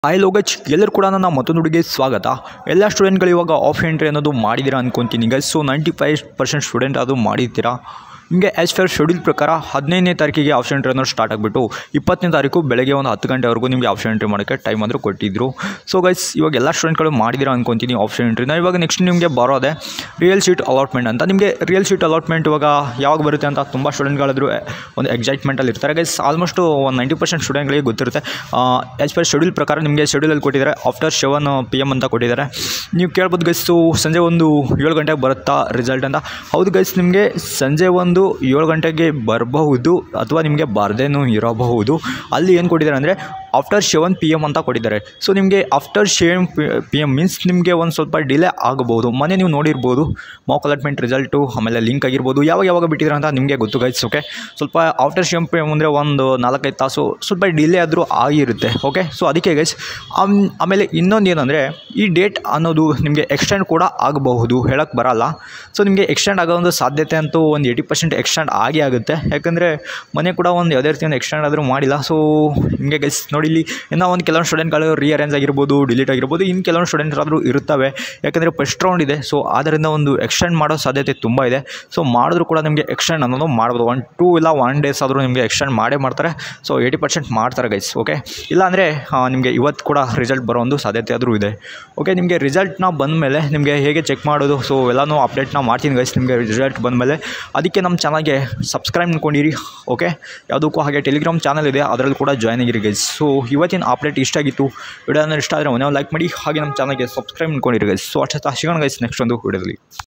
hi ಲೋಗಚ್ ಎಲ್ಲರೂ ಕೂಡ ನನ್ನ ಮತ್ತೊಂದು ಹುಡುಗಿಗೆ ಸ್ವಾಗತ ಎಲ್ಲ ಸ್ಟೂಡೆಂಟ್ಗಳು ಇವಾಗ ಆಫ್ ಎಂಟ್ರಿ ಅನ್ನೋದು ಮಾಡಿದ್ದೀರಾ ಅನ್ಕೊತೀನಿ guys so ninety five percent student ಅದು ಮಾಡಿರ್ತೀರಾ ನಿಮಗೆ ಆ್ಯಸ್ ಫರ್ ಶೆಡ್ಯೂಲ್ ಪ್ರಕಾರ ಹದಿನೈದನೇ ತಾರೀಕಿಗೆ ಆಫ್ ಎಂಟ್ರಿ ಅನ್ನೋದು ಸ್ಟಾರ್ಟ್ ಆಗಿಬಿಟ್ಟು ಇಪ್ಪತ್ತನೇ ತಾರೀಕು ಬೆಳಗ್ಗೆ ಒಂದು ಹತ್ತು ಗಂಟೆವರೆಗೂ ನಿಮಗೆ ಆಪ್ಷನ್ ಎಂಟ್ರಿ ಮಾಡೋಕ್ಕೆ ಟೈಮ್ ಅಂದರೂ ಕೊಟ್ಟಿದ್ದರು ಸೊ ಗೈಸ್ ಇವಾಗ ಎಲ್ಲ ಸ್ಟೂಡೆಂಟ್ಗಳು ಮಾಡಿದ್ದೀರಾ ಅನ್ಕೊತೀನಿ ಆಪ್ಷನ್ ಎಂಟ್ರಿನ ಇವಾಗ ನೆಕ್ಸ್ಟ್ ನಿಮಗೆ ಬರೋದೆ ರಿಯಲ್ ಶೀಟ್ ಅಲಾಟ್ಮೆಂಟ್ ಅಂತ ನಿಮಗೆ ರಿಯಲ್ ಶೀಟ್ ಅಲಾಟ್ಮೆಂಟ್ ಇವಾಗ ಯಾವಾಗ ಬರುತ್ತೆ ಅಂತ ತುಂಬ ಸ್ಟೂಡೆಂಟ್ಗಳಾದರೂ ಒಂದು ಎಕ್ಸೈಟ್ಮೆಂಟಲ್ಲಿ ಇರ್ತಾರೆ ಗೈಸ್ ಆಲ್ಮೋಸ್ಟ್ ಒಂದು ನೈಂಟಿ ಪರ್ಸೆಂಟ್ ಸ್ಟೂಡೆಂಟ್ಗಳಿಗೆ ಗೊತ್ತಿರುತ್ತೆ ಆ್ಯಸ್ ಪರ್ ಶೆಡ್ಯೂಲ್ ಪ್ರಕಾರ ನಿಮಗೆ ಶೆಡ್ಯೂಲಲ್ಲಿ ಕೊಟ್ಟಿದ್ದಾರೆ ಆಫ್ಟರ್ ಸೆವೆನ್ ಪಿ ಎಮ್ ಅಂತ ಕೊಟ್ಟಿದ್ದಾರೆ ನೀವು ಕೇಳ್ಬೋದು ಗೈಸು ಸಂಜೆ ಒಂದು ಏಳು ಗಂಟೆಗೆ ಬರುತ್ತಾ ರಿಸಲ್ಟ್ ಅಂತ ಹೌದು ಗೈಸ್ ನಿಮಗೆ ಸಂಜೆ ಒಂದು ಏಳು ಗಂಟೆಗೆ ಬರಬಹುದು ಅಥವಾ ನಿಮಗೆ ಬರದೇನೂ ಇರಬಹುದು ಅಲ್ಲಿ ಏನು ಕೊಟ್ಟಿದ್ದಾರೆ ಅಂದರೆ ಆಫ್ಟರ್ ಸೆವೆನ್ ಪಿ ಎಮ್ ಅಂತ ಕೊಟ್ಟಿದ್ದಾರೆ ಸೊ ನಿಮಗೆ after seven P M means ನಿಮಗೆ ಒಂದು ಸ್ವಲ್ಪ ಡಿಲೇ ಆಗಬಹುದು ಮನೆ ನೀವು ನೋಡಿರ್ಬೋದು ಮಾಕ್ ಅಲಾಟ್ಮೆಂಟ್ ರಿಸಲ್ಟು ಆಮೇಲೆ ಲಿಂಕ್ ಆಗಿರ್ಬೋದು ಯಾವಾಗ ಯಾವಾಗ ಬಿಟ್ಟಿದ್ದಾರೆ ಅಂತ ನಿಮಗೆ ಗೊತ್ತು ಗೈಸ್ ಓಕೆ ಸ್ವಲ್ಪ ಆಫ್ಟರ್ ಸೆವೆನ್ ಪಿ ಎಮ್ ಅಂದರೆ ಒಂದು ನಾಲ್ಕೈದು ತಾಸು ಸ್ವಲ್ಪ ಡಿಲೇ ಆದರೂ ಆಗಿರುತ್ತೆ ಓಕೆ ಸೊ ಅದಕ್ಕೆ ಗೈಸ್ ಆಮೇಲೆ ಇನ್ನೊಂದು ಏನಂದರೆ ಈ ಡೇಟ್ ಅನ್ನೋದು ನಿಮಗೆ ಎಕ್ಸ್ಟೆಂಡ್ ಕೂಡ ಆಗಬಹುದು ಹೇಳಕ್ಕೆ ಬರಲ್ಲ ಸೊ ನಿಮಗೆ ಎಕ್ಸ್ಟೆಂಡ್ ಆಗೋ ಒಂದು ಸಾಧ್ಯತೆ ಅಂತೂ ಒಂದು ಏಯ್ಟಿ ಪರ್ಸೆಂಟ್ ಎಕ್ಸ್ಟೆಂಡ್ ಆಗೇ ಆಗುತ್ತೆ ಯಾಕಂದರೆ ಮನೆ ಕೂಡ ಒಂದು ಯಾವುದೇ ರೀತಿಯಿಂದ ಎಕ್ಸ್ಟೆಂಡ್ ಆದರೂ ಮಾಡಿಲ್ಲ ಸೊ ನಿಮಗೆ ಗೈಸ್ ನೋಡಿ ಇಲ್ಲಿ ಇನ್ನೂ ಒಂದು ಕೆಲವೊಂದು ಸ್ಟೂಡೆಂಟ್ಗಳು ರೀಅರೇಂಜ್ ಆಗಿರ್ಬೋದು ಡಿಲೀಟ್ ಆಗಿರ್ಬೋದು ಇನ್ನು ಕೆಲವೊಂದು ಸ್ಟೂಡೆಂಟ್ಸ್ ಆದರೂ ಇರುತ್ತವೆ ಯಾಕಂದರೆ ಫಸ್ಟ್ ರೌಂಡ್ ಇದೆ ಸೊ ಆದ್ದರಿಂದ ಒಂದು ಎಕ್ಸ್ಟೆಂಡ್ ಮಾಡೋ ಸಾಧ್ಯತೆ ತುಂಬ ಇದೆ ಸೊ ಮಾಡಿದ್ರು ಕೂಡ ನಿಮಗೆ ಎಕ್ಸ್ಟೆಂಡ್ ಅನ್ನೋದು ಮಾಡ್ಬೋದು ಒನ್ ಟೂ ಇಲ್ಲ ಒನ್ ಡೇಸ್ ಆದರೂ ನಿಮಗೆ ಎಕ್ಸ್ಟೆಂಡ್ ಮಾಡೇ ಮಾಡ್ತಾರೆ ಸೊ ಏಯ್ಟಿ ಪರ್ಸೆಂಟ್ ಮಾಡ್ತಾರೆ ಗೈಸ್ ಓಕೆ ಇಲ್ಲಾಂದರೆ ನಿಮಗೆ ಇವತ್ತು ಕೂಡ ರಿಸಲ್ಟ್ ಬರೋ ಒಂದು ಸಾಧ್ಯತೆ ಆದರೂ ಇದೆ ಓಕೆ ನಿಮಗೆ ರಿಸಲ್ಟ್ನ ಬಂದಮೇಲೆ ನಿಮಗೆ ಹೇಗೆ ಚೆಕ್ ಮಾಡೋದು ಸೊ ಎಲ್ಲನೂ ಅಪ್ಡೇಟ್ನ ಮಾಡ್ತೀನಿ ಗೈಸ್ ನಿಮಗೆ ರಿಸಲ್ಟ್ ಬಂದಮೇಲೆ ಅದಕ್ಕೆ ನಮ್ಮ ಚಾನಲ್ಗೆ ಸಬ್ಸ್ಕ್ರೈಬ್ ಮಾಡ್ಕೊಂಡಿರಿ ಓಕೆ ಯಾವುದಕ್ಕೂ ಹಾಗೆ ಟೆಲಿಗ್ರಾಮ್ ಚಾನಲ್ ಇದೆ ಅದರಲ್ಲಿ ಕೂಡ ಜಾಯ್ನ್ ಆಗಿರಿ ಗೈಸ್ ಸೊ ಇವತ್ತಿನ ಅಪ್ಡೇಟ್ ಇಷ್ಟ ಆಗಿತ್ತು ವಿಡಿಯೋ ಅಂದರೆ ಇಷ್ಟ ಆದರೆ ಒಂದೇ ಲೈಕ್ ಮಾಡಿ ಹಾಗೆ ನಮ್ಮ ಚಾನಲ್ಗೆ ಸಬ್ಸ್ಕ್ರೈಬ್ ಮಾಡ್ಕೊಂಡಿರಿ ಗೈಸ್ ಸೊ ಅಷ್ಟೇ ಸಿಗೋಣ ಗೈಸ್ ನೆಕ್ಸ್ಟ್ ಒಂದು ವಿಡಿಯೋದಲ್ಲಿ